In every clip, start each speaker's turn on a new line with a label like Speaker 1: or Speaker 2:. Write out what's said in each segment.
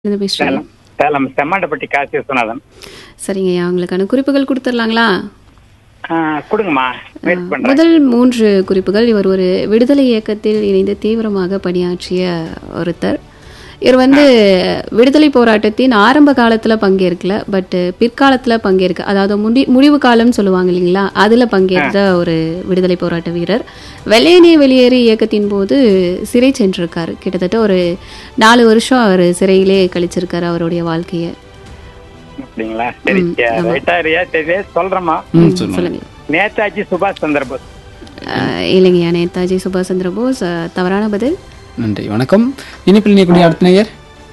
Speaker 1: இருந்து பேசுறீங்க
Speaker 2: சேலம் சேலம் செம்மாண்டப்பட்டி காசி விஸ்வநாதன்
Speaker 1: சரிங்கய்யா உங்களுக்கான குறிப்புகள் கொடுத்துடலாங்களா
Speaker 2: ஆ, கொடுங்கம்மா வெயிட் பண்றேன்
Speaker 1: முதல் மூன்று குறிப்புகள் இவர் ஒரு விடுதலை இயக்கத்தில் இணைந்து தீவிரமாக பணியாற்றிய ஒருத்தர் இவர் வந்து விடுதலை போராட்டத்தின் ஆரம்ப காலத்துல பங்கேற்கல பட் பிற்காலத்துல பங்கேற்க அதாவது முடி முடிவு காலம்னு சொல்லுவாங்க இல்லைங்களா அதுல பங்கேற்ற ஒரு விடுதலை போராட்ட வீரர் வெள்ளையனே வெளியேறு இயக்கத்தின் போது சிறை சென்றிருக்காரு கிட்டத்தட்ட ஒரு நாலு வருஷம் அவர் சிறையிலே கழிச்சிருக்காரு அவருடைய வாழ்க்கையை
Speaker 2: அப்படிங்களா சரி ரைட்டா இல்லையா சரி சொல்றேம்மா
Speaker 1: ம், சொல்லுங்க
Speaker 2: நேதாஜி சுபாஷ் சந்திர போஸ்
Speaker 1: அஹ், இல்லைங்கய்யா நேதாஜி சுபாஷ் சந்திர போஸ் அஹ், தவறான பதில்
Speaker 3: நன்றி வணக்கம் இனிப்பில் நீக்கூடிய அடுத்த நேயர்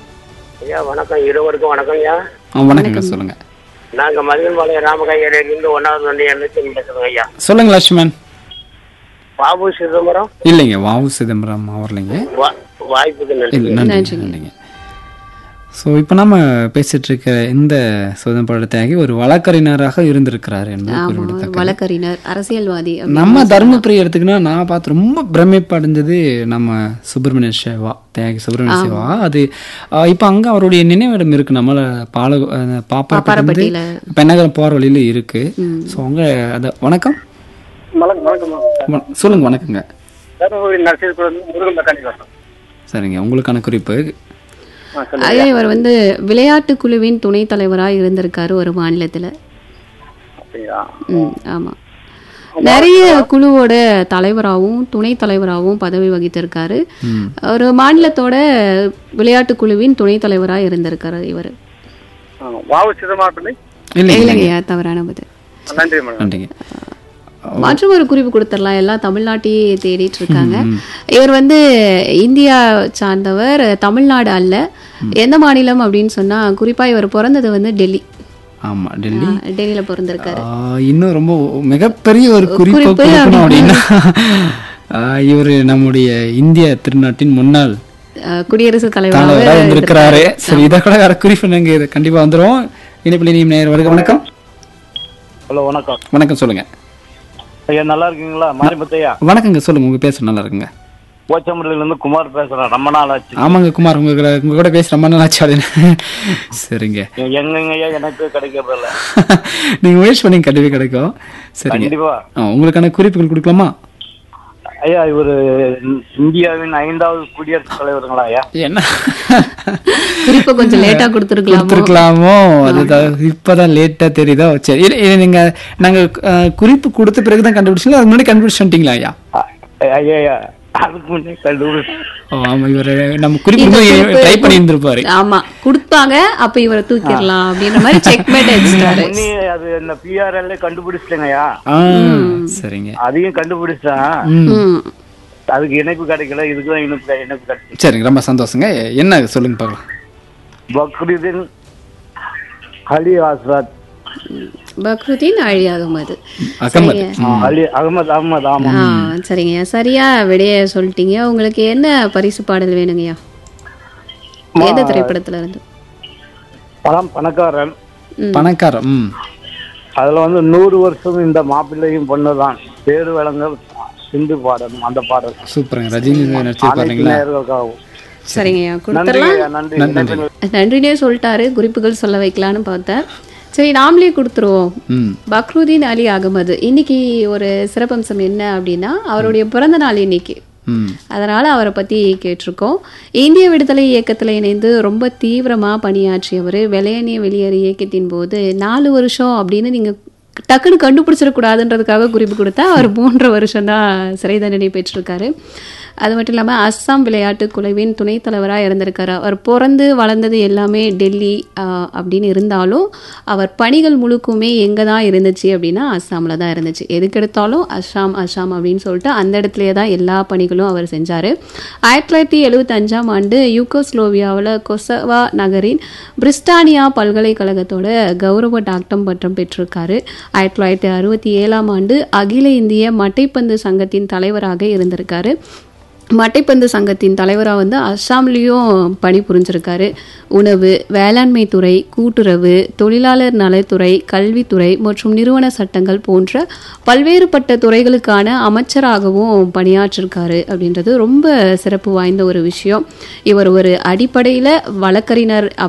Speaker 4: ஐயா வணக்கம் இருவருக்கும் வணக்கம் ஐயா
Speaker 3: ஆ வணக்கங்க சொல்லுங்க
Speaker 4: நாங்க மதியன்பாளையம் ராமகையிலிருந்து ஒன்னாவது வந்து எண்ணூத்தி பேசுறோங்க ஐயா
Speaker 3: சொல்லுங்க லட்சுமணன்
Speaker 4: பாபு சிதம்பரம்
Speaker 3: இல்லைங்க வாவு சிதம்பரம் அவர்லைங்க
Speaker 4: வா- வாய்ப்புக்கு நன்றி
Speaker 3: இல்ல நன்றி நன்றிங்க ஸோ இப்போ நாம பேசிட்டு இருக்க இந்த சுதந்திர போராட்ட தியாகி ஒரு வழக்கறிஞராக இருந்திருக்கிறார் என்பது
Speaker 1: ஆமா
Speaker 3: குறிப்பிடத்தக்க
Speaker 1: வழக்கறிஞர் அரசியல்வாதி அப்படி.
Speaker 3: நம்ம தருமபுரி எடுத்துக்கினா நான் பார்த்து ரொம்ப பிரமிப்பு அடைஞ்சது நம்ம சுப்பிரமணிய சேவா தியாகி சுப்பிரமணிய சேவா அது ஆஹ், இப்போ அங்க அவருடைய நினைவிடம் இருக்கு நம்மள பால பாப்பாரப்பட்டி
Speaker 1: பாப்பாரப்பட்டியில.
Speaker 3: பெண்ணகரம் போற வழியில இருக்கு ஸோ அவங்க அத வணக்கம்
Speaker 4: வணக்கம் வணக்கம்
Speaker 3: வண- சொல்லுங்க வணக்கங்க
Speaker 4: தருமபுரி நரசிங்கபுரம் முருகன் மெக்கானிக்
Speaker 3: சரிங்க உங்களுக்கான குறிப்பு
Speaker 1: அதே இவர் வந்து விளையாட்டு குழுவின் துணைத் தலைவராக இருந்திருக்காரு ஒரு மாநிலத்துல
Speaker 4: அப்படியா
Speaker 1: ம் ஆமா நிறைய குழுவோட தலைவராகவும் துணைத் தலைவராகவும் பதவி வகித்திருக்காரு ஒரு மாநிலத்தோட விளையாட்டு குழுவின் துணைத் தலைவராக இருந்திருக்காரு இவர்
Speaker 4: வாவு சிதம்பரம் பிள்ளை
Speaker 3: இல்லை
Speaker 1: இல்லைங்கய்யா தவறான பதில்
Speaker 4: நன்றி மேடம்
Speaker 3: நன்றிங்க
Speaker 1: மற்றும் ஒரு குறிப்பு கொடுத்துடலாம் எல்லாம் தமிழ்நாட்டையே தேடிட்டு இருக்காங்க இவர் வந்து இந்தியா சார்ந்தவர் தமிழ்நாடு அல்ல எந்த மாநிலம் அப்படின்னு சொன்னா குறிப்பா இவர் பிறந்தது வந்து டெல்லி
Speaker 3: ஆமா டெல்லி
Speaker 1: ஆ, டெல்லியில பிறந்திருக்காரு
Speaker 3: ஆஹ், இன்னும் ரொம்ப மிகப்பெரிய ஒரு குறிப்பு
Speaker 1: குறிப்பு
Speaker 3: கொடுக்கணும் அப்படின்னா ஆஹ், இவரு நம்முடைய இந்திய திருநாட்டின் முன்னாள்
Speaker 1: அஹ், குடியரசுத் தலைவராக
Speaker 3: தலைவராக இருந்திருக்கிறாரு சரி இதை கூட வேற குறிப்பு நாங்க இது கண்டிப்பா வந்துரும் இணைப்பில் நீ நேர் வருக வணக்கம்
Speaker 2: ஹலோ வணக்கம்
Speaker 3: வணக்கம் சொல்லுங்க
Speaker 2: ஐயா நல்லா இருக்கீங்களா மாரிமுத்தையா
Speaker 3: வணக்கங்க சொல்லுங்க உங்க பேச நல்லா இருக்குங்க
Speaker 2: போச்சம்பள்ளியில இருந்து குமார் பேசுறேன் ரொம்ப நாள் ஆச்சு
Speaker 3: ஆமாங்க குமார் உங்க கூட உங்க கூட பேச ரொம்ப நாள் ஆச்சு அப்படின்னு சரிங்க
Speaker 2: எங்கங்க ஐயா எனக்கு கிடைக்கிறதில்ல
Speaker 3: நீங்க முயற்சி பண்ணி கண்டிப்பா கிடைக்கும் சரிங்க
Speaker 2: கண்டிப்பா
Speaker 3: ஆ, உங்களுக்கான குறிப்புகள் கொடுக்கலாமா
Speaker 2: ஐயா இவரு இந்தியாவின் ஐந்தாவது குடியரசுத் தலைவருங்களா ஐயா
Speaker 3: என்ன
Speaker 1: குறிப்பை கொஞ்சம் லேட்டா கொடுத்துருக்கலாமோ
Speaker 3: கொடுத்துருக்கலாமோ அதுதான் இப்பதான் லேட்டா தெரியுதா சரி இது- இது நீங்க நாங்க அஹ், குறிப்பு கொடுத்த பிறகுதான் கண்டுபிடிச்சீங்களா அதுக்கு முன்னாடி கண்டுபிடிச்சு வந்துட்டீங்களா ஐயா
Speaker 2: அ- ஐயா ஐயா அதுக்கு முன்னே கல்லூரி
Speaker 3: ஓ, ஆமா இவரு நம்ம குறிப்பு ட்ரை பண்ணி இருந்திருப்பாரு
Speaker 1: ஆமா கொடுப்பாங்க அப்ப இவரை தூக்கிடலாம் அப்படின்ற மாதிரி செக் மேட் அடிச்சிட்டாரு
Speaker 2: முன்னே அது இந்த பிஆர்எல்ல கண்டுபிடிச்சிட்டேங்கய்யா
Speaker 3: ஆ, சரிங்க
Speaker 2: அதையும் கண்டுபிடிச்சேன்
Speaker 3: ம்.
Speaker 1: ம்.
Speaker 2: அதுக்கு இணைப்பு கிடைக்கல இதுக்குதான் இணைப்பு இணைப்பு கிடைச்சு
Speaker 3: சரிங்க ரொம்ப சந்தோஷங்க என்ன சொல்லுங்க பார்க்கலாம்
Speaker 2: பக்ரீதின் அலி ஆசாத்
Speaker 1: பக்ருதீன் அழி அகமது
Speaker 3: அகமது
Speaker 2: அலி அகமது அகமது ஆமா
Speaker 1: ஆ சரிங்கய்யா சரியா விடைய சொல்லிட்டீங்க உங்களுக்கு என்ன பரிசு பாடல் வேணுங்கய்யா எந்த திரைப்படத்துல இருந்து
Speaker 2: பணம் பணக்காரன்
Speaker 3: பணக்காரம் ம்
Speaker 2: அதுல வந்து நூறு வருஷம் இந்த மாப்பிள்ளையும் பொண்ணுதான் பேரு வழங்க சிந்து பாடணும் அந்த பாடல்
Speaker 3: சூப்பருங்க ரஜினி
Speaker 2: அனைத்து
Speaker 3: நடிச்சிருப்பாருங்களா
Speaker 2: நேயர்களுக்காகவும்
Speaker 1: சரிங்கய்யா
Speaker 2: நன்றி
Speaker 1: கொடுத்துடலாம்
Speaker 2: ஐயா, நன்றி
Speaker 3: நன்றி
Speaker 1: நன்றினே சொல்லிட்டாரு குறிப்புகள் சொல்ல வைக்கலான்னு பார்த்தேன் சரி நாமளே கொடுத்துருவோம்
Speaker 3: ம்
Speaker 1: பக்ருதீன் அலி அகமது இன்னைக்கு ஒரு சிறப்பம்சம் என்ன அப்படின்னா அவருடைய பிறந்த நாள் இன்னைக்கு
Speaker 3: ம்
Speaker 1: அதனால அவரை பத்தி கேட்டிருக்கோம் இந்திய விடுதலை இயக்கத்துல இணைந்து ரொம்ப தீவிரமா பணியாற்றியவர் வெள்ளையனிய வெளியேறு இயக்கத்தின் போது நாலு வருஷம் அப்படின்னு நீங்க டக்குன்னு கண்டுபிடிச்சிடக்கூடாதுன்றதுக்காக குறிப்பு கொடுத்தா அவர் மூன்று வருஷம் தான் சிறை தண்டனை பெற்றிருக்காரு அது மட்டும் இல்லாமல் அஸ்ஸாம் விளையாட்டு குழுவின் துணைத் தலைவராக இருந்திருக்காரு அவர் பிறந்து வளர்ந்தது எல்லாமே டெல்லி ஆஹ், அப்படின்னு இருந்தாலும் அவர் பணிகள் முழுக்குமே எங்கே தான் இருந்துச்சு அப்படின்னா அஸ்ஸாமில் தான் இருந்துச்சு எதுக்கெடுத்தாலும் அஸ்ஸாம் அஸ்ஸாம் அப்படின்னு சொல்லிட்டு அந்த இடத்துலயே தான் எல்லா பணிகளும் அவர் செஞ்சார் ஆயிரத்தி தொள்ளாயிரத்தி எழுபத்தஞ்சாம் ஆண்டு யூகோஸ்லோவியாவில் கொசவா நகரின் பிரிஸ்டானியா பல்கலைக்கழகத்தோட கௌரவ டாக்டம் பட்டம் பெற்றிருக்காரு ஆயிரத்தி தொள்ளாயிரத்தி அறுபத்தி ஏழாம் ஆண்டு அகில இந்திய மட்டைப்பந்து சங்கத்தின் தலைவராக இருந்திருக்காரு மட்டைப்பந்து சங்கத்தின் தலைவராக வந்து அஸ்ஸாம்லேயும் பணிபுரிஞ்சிருக்காரு உணவு வேளாண்மை துறை கூட்டுறவு தொழிலாளர் நலத்துறை கல்வித்துறை மற்றும் நிறுவன சட்டங்கள் போன்ற பல்வேறுபட்ட துறைகளுக்கான அமைச்சராகவும் பணியாற்றிருக்காரு அப்படின்றது ரொம்ப சிறப்பு வாய்ந்த ஒரு விஷயம் இவர் ஒரு அடிப்படையில் வழக்கறிஞர்